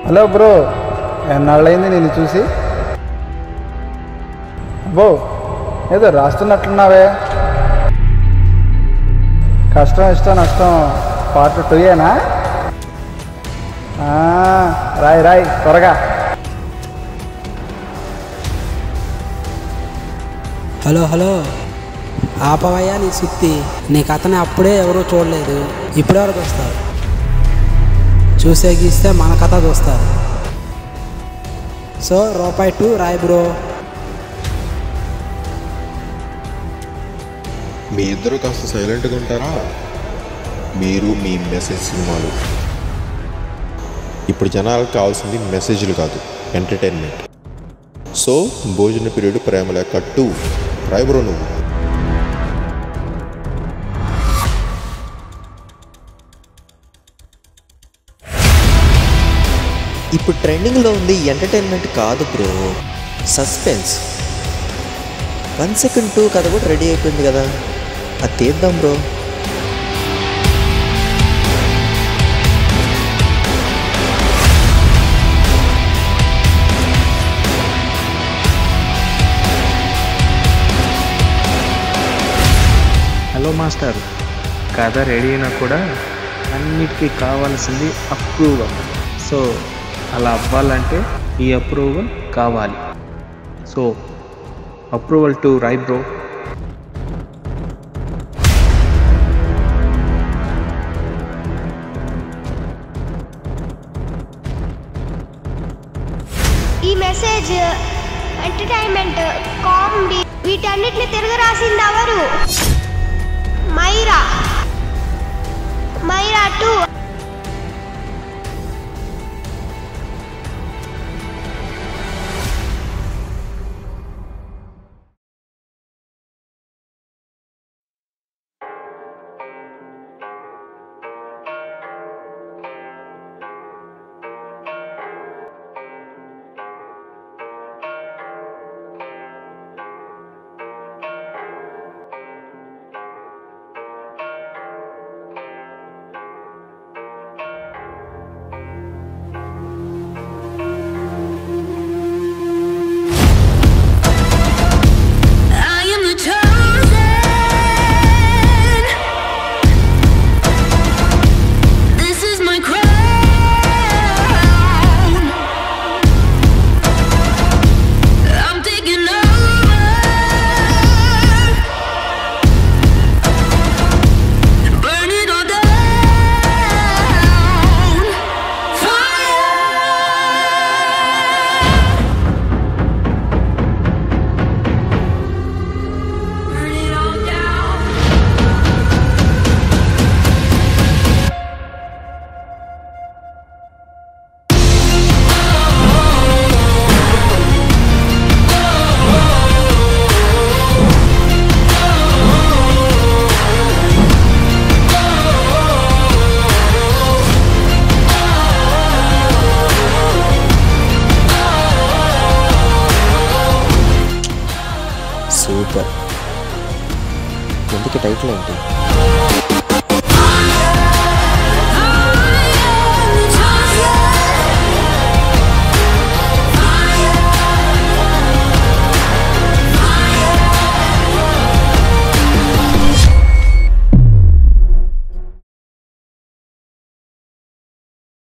Hello bro ఎన్నాళ్ళైంది నేను చూసి అబ్బో ఏదో రాస్తున్నట్లున్నావే కష్టం ఇష్టం నష్టం పార్ట్ టూయేనా రాయ్ రాయ్ త్వరగా హలో హలో ఆపవయ్యా నీ సుత్తి నీ కథని అప్పుడే ఎవరూ చూడలేదు ఇప్పుడే వరకు వస్తారు చూసే గీస్తే మన కథ చూస్తారు సో రూపాయి టూ రాయ్ బ్రో మీ ఇద్దరు కాస్త సైలెంట్గా ఉంటారా మీరు మీ మెసేజ్ సినిమాలు ఇప్పుడు జనాలకు కావాల్సింది మెసేజ్లు కాదు ఎంటర్టైన్మెంట్ సో భోజన పీరియడ్ ప్రేమ లేక టూ డ్రైవరు నువ్వు ఇప్పుడు ట్రెండింగ్లో ఉంది ఎంటర్టైన్మెంట్ కాదు bro suspense one second two కథ కూడా రెడీ అయిపోయింది కదా అది తీద్దాం బ్రో హలో మాస్టర్ కథ రెడీ అయినా కూడా అన్నిటికీ కావాల్సింది అప్రూవల్ సో అలా అవ్వాలంటే ఈ అప్రూవల్ కావాలి సో అప్రూవల్ టు రై బ్రో ఈ మెసేజ్ ఎంటర్టైన్మెంట్ కామెడీ వీటన్నిటిని తిరగ రాసింది ఎవరు మైరా మైరా too I am the chosen. This is my crown. I'm taking over. Burn it all down. Fire. Burn it all down. Super ఎందుకు టైటిల్ ఏంటి